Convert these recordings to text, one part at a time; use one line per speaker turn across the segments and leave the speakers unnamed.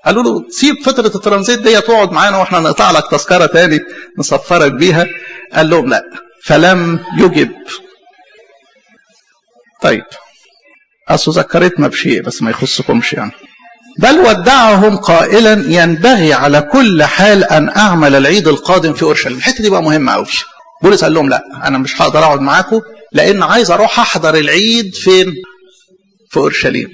قالوا له سيب فتره الترانزيت دي تقعد معانا واحنا نقطع لك تذكره تاني نسفرك بيها قال لهم لا فلم يجب طيب اصل ذكرتنا بشيء بس ما يخصكمش يعني بل ودعهم قائلا ينبغي على كل حال ان اعمل العيد القادم في اورشليم الحته دي بقى مهمه قوي بولس قال لهم لا انا مش هقدر اقعد معاكم لان عايز اروح احضر العيد فين في اورشليم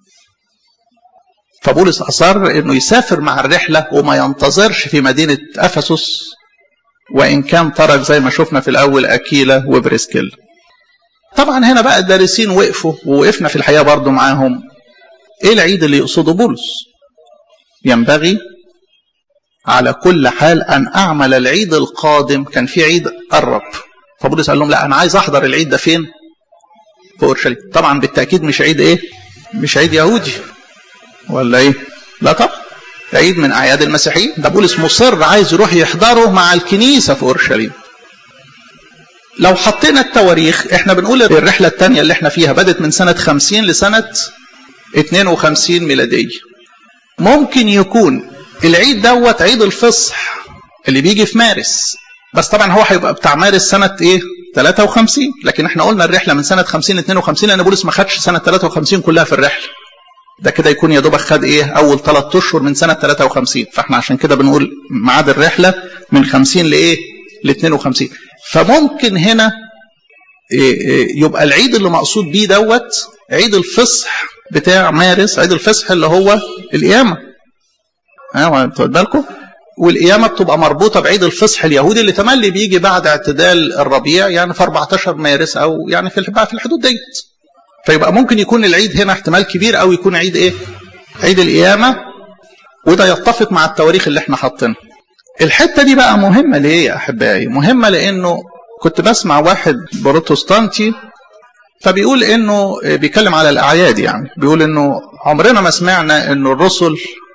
فبولس اصر انه يسافر مع الرحله وما ينتظرش في مدينه افسس وان كان ترك زي ما شفنا في الاول اكيلا وبريسكيلا طبعا هنا بقى الدارسين وقفوا ووقفنا في الحقيقه برضو معاهم ايه العيد اللي يقصده بولس ينبغي على كل حال ان اعمل العيد القادم كان في عيد قرب فبولس قال لهم لا انا عايز احضر العيد ده فين في اورشليم طبعا بالتاكيد مش عيد ايه مش عيد يهودي ولا ايه لا طبعا عيد من اعياد المسيحيين ده بولس مصر عايز يروح يحضره مع الكنيسه في اورشليم لو حطينا التواريخ احنا بنقول الرحله الثانيه اللي احنا فيها بدت من سنه 50 لسنه 52 ميلاديه ممكن يكون العيد دوت عيد الفصح اللي بيجي في مارس بس طبعا هو هيبقى بتاع مارس سنه ايه 53 لكن احنا قلنا الرحله من سنه 50 ل 52 لان بولس ما خدش سنه 53 كلها في الرحله ده كده يكون يا دوبك خد ايه اول ثلاث اشهر من سنه 53 فاحنا عشان كده بنقول ميعاد الرحله من 50 لايه ل 52 فممكن هنا يبقى العيد اللي مقصود بيه دوت عيد الفصح بتاع مارس عيد الفصح اللي هو القيامه ها انتوا بالكم والقيامه بتبقى مربوطه بعيد الفصح اليهودي اللي تملي بيجي بعد اعتدال الربيع يعني في 14 مارس او يعني في في الحدود ديت فيبقى ممكن يكون العيد هنا احتمال كبير قوي يكون عيد ايه عيد القيامه وده يتفق مع التواريخ اللي احنا حاطينها الحته دي بقى مهمه ليه يا احبائي مهمه لانه كنت بسمع واحد بروتستانتي فبيقول انه بيتكلم على الاعياد يعني بيقول انه عمرنا ما سمعنا انه الرسل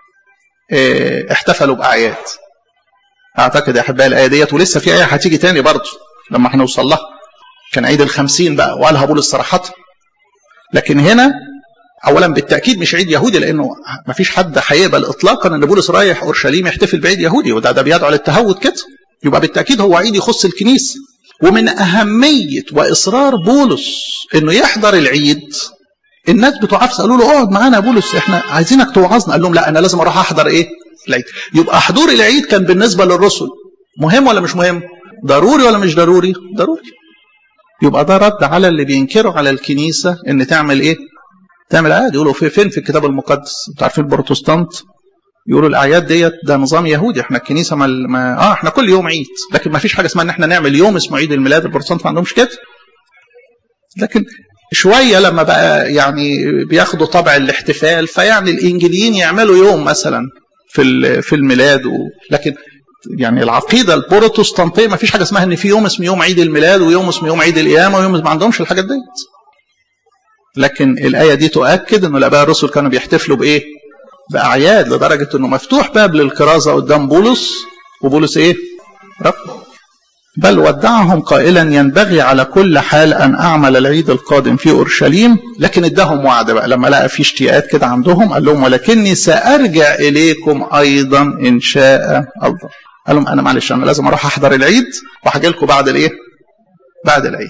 احتفلوا باعياد اعتقد يا احبائي الايه ديت ولسه في ايه هتيجي تاني برضه لما هنوصل لها كان عيد الخمسين بقى وقالها بولس صراحه لكن هنا اولا بالتاكيد مش عيد يهودي لانه ما فيش حد هيقبل اطلاقا ان بولس رايح اورشليم يحتفل بعيد يهودي وده ده بيدعو للتهود كده يبقى بالتاكيد هو عيد يخص الكنيسه ومن اهميه واصرار بولس انه يحضر العيد الناس بتوع افس قالوا له اقعد معانا يا بولس احنا عايزينك توعظنا قال لهم لا انا لازم اروح احضر ايه العيد يبقى حضور العيد كان بالنسبه للرسل مهم ولا مش مهم ضروري ولا مش ضروري ضروري يبقى ده رد على اللي بينكروا على الكنيسه ان تعمل ايه تعمل عادي يقولوا في فين في الكتاب المقدس انتوا عارفين البروتستانت يقولوا الاعياد ديت ده نظام يهودي احنا الكنيسه ما, ما اه احنا كل يوم عيد لكن ما فيش حاجه اسمها ان احنا نعمل يوم اسمه عيد الميلاد البروتستانت ما عندهمش كده لكن شويه لما بقى يعني بياخدوا طبع الاحتفال فيعني الانجيليين يعملوا يوم مثلا في في الميلاد و... لكن يعني العقيده البروتستانتيه ما فيش حاجه اسمها ان في يوم اسمه يوم عيد الميلاد ويوم اسمه يوم عيد القيامه ويوم ما عندهمش الحاجات ديت لكن الايه دي تؤكد انه الاباء الرسل كانوا بيحتفلوا بايه باعياد لدرجه انه مفتوح باب للكرازه قدام بولس وبولس ايه رب بل ودعهم قائلا ينبغي على كل حال ان اعمل العيد القادم في اورشليم لكن اداهم وعد بقى لما لقى في اشتياقات كده عندهم قال لهم ولكني سارجع اليكم ايضا ان شاء الله قال لهم انا معلش انا لازم اروح احضر العيد وهاجي لكم بعد الايه بعد العيد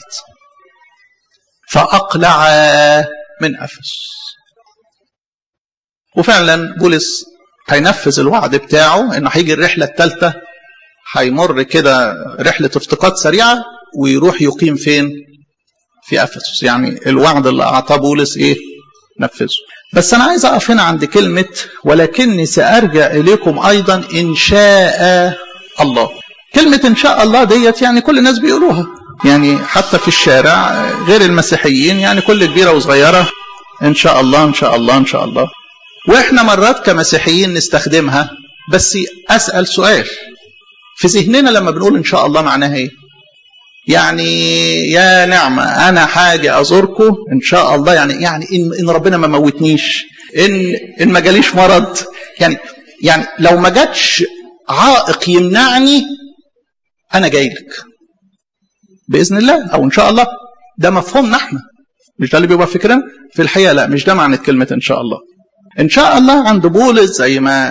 فاقلع من افس وفعلا بولس هينفذ الوعد بتاعه انه هيجي الرحله الثالثه هيمر كده رحله افتقاد سريعه ويروح يقيم فين؟ في افسس يعني الوعد اللي اعطاه بولس ايه؟ نفذه بس انا عايز اقف هنا عند كلمه ولكني سارجع اليكم ايضا ان شاء الله كلمه ان شاء الله ديت يعني كل الناس بيقولوها يعني حتى في الشارع غير المسيحيين يعني كل كبيره وصغيره ان شاء الله ان شاء الله ان شاء الله واحنا مرات كمسيحيين نستخدمها بس اسال سؤال في ذهننا لما بنقول ان شاء الله معناها ايه يعني يا نعمة أنا حاجة أزوركم إن شاء الله يعني يعني إن, إن ربنا ما موتنيش إن إن ما جاليش مرض يعني يعني لو ما جاتش عائق يمنعني أنا جاي لك بإذن الله أو إن شاء الله ده مفهومنا إحنا مش ده اللي بيبقى فكرنا في الحقيقة لا مش ده معنى كلمة إن شاء الله إن شاء الله عند بولس زي ما